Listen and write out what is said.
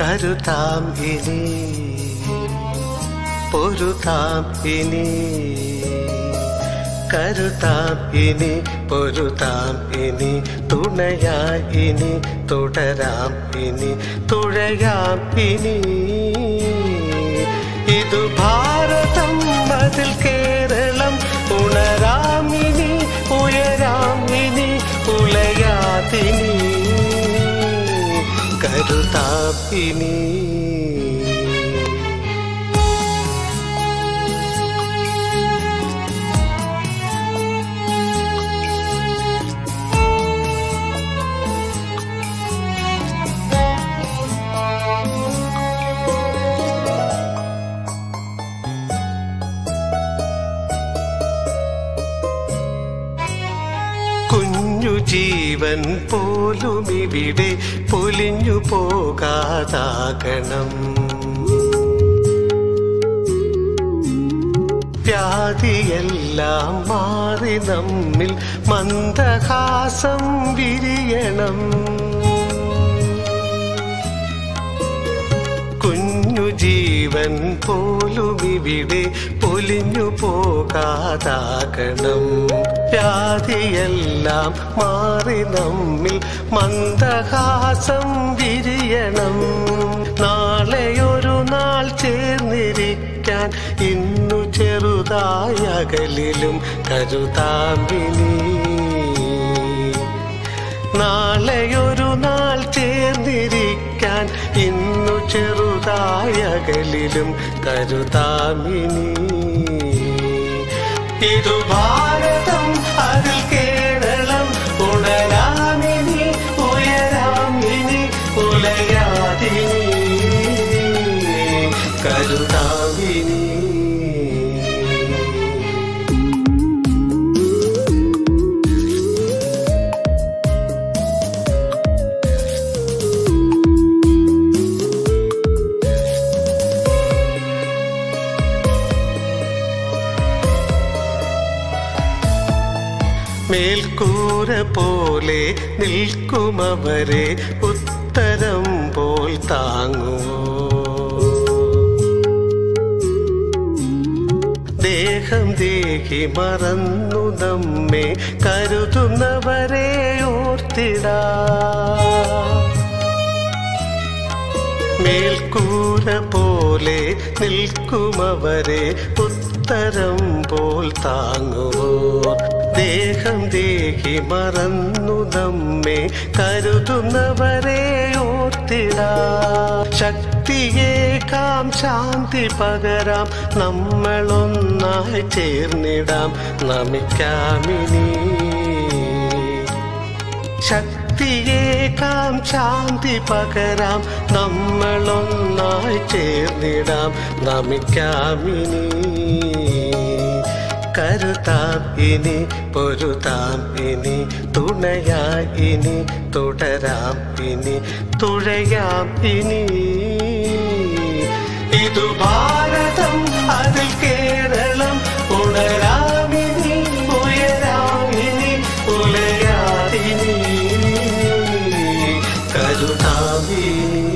കരുതാം ഇനി പൊരുതാം ഇനി കരുതാം ഇനി പൊരുതാം ഇനി തുണയായി ഇനി തുടരാം ഇനി തുഴയാം ഇനി ഇതു ഭാരതം അതിൽ കേരളം ഉണരാം ഇനി ഉയരാം ഇനി ഉലയാതിനി കരുതാം ഇനി കുഞ്ഞു ജീവൻ പോലും ഇവിടെ പൊലിഞ്ഞു പോകാതാകണം വ്യാധിയെല്ലാം മാറി നമ്മിൽ മന്ദഹാസം വിരിയണം കുഞ്ഞു ജീവൻ പോലും ഇവിടെ പൊലിഞ്ഞു പോകാതാകണം വ്യാധിയെല്ലാം മാറി നമ്മിൽ മന്ദഹാസം വിരിയണം നാളെയൊരു നാൾ ചേർന്നിരിക്കാൻ ഇന്നു ചെറുതായ അകലിലും കരുതാമിനി നാളെയൊരു നാൾ ചേർന്നിരിക്കാൻ ഇന്നു ചെറുതായകലിലും കരുതാമിനി ഇതു ഭാരതം അതിൽ കേരളം ഉണരാമിനി ഉയരാമിനി ഉലയാതിനി കരുതാമിനി മേൽക്കൂര പോലെ നിൽക്കുമവരെ ഉത്തരം പോൽ താങ്ങുമോ ദേഹം ദേഹി മറന്നു നമ്മെ കരുതുന്നവരെ ഓർത്തിടാ മേൽക്കൂര പോലെ നിൽക്കുമവരെ ഉത്തരം പോൽ താങ്ങുവോ ദേഹം ദേഹി മറന്നു നമ്മെ കരുതുന്നവരെ ഓർത്തിടാ ശക്തിയേകാം ശാന്തി പകരാം നമ്മളൊന്നായി ചേർന്നിടാം നമിക്കാമിനി ശക്തിയേകാം ശാന്തി പകരാം നമ്മളൊന്നായി ചേർന്നിടാം നമിക്കാമിനി കരുതാം ഇനി പൊരുതാം ഇനി തുണയായി ഇനി തുടരാം ഇനി തുഴയാം ഇനി ഇതു ഭാരതം അതിൽ കേരളം ഉണരാമിനി ഉയരാമിനി ഉലയാതിനി കരുതാമിനി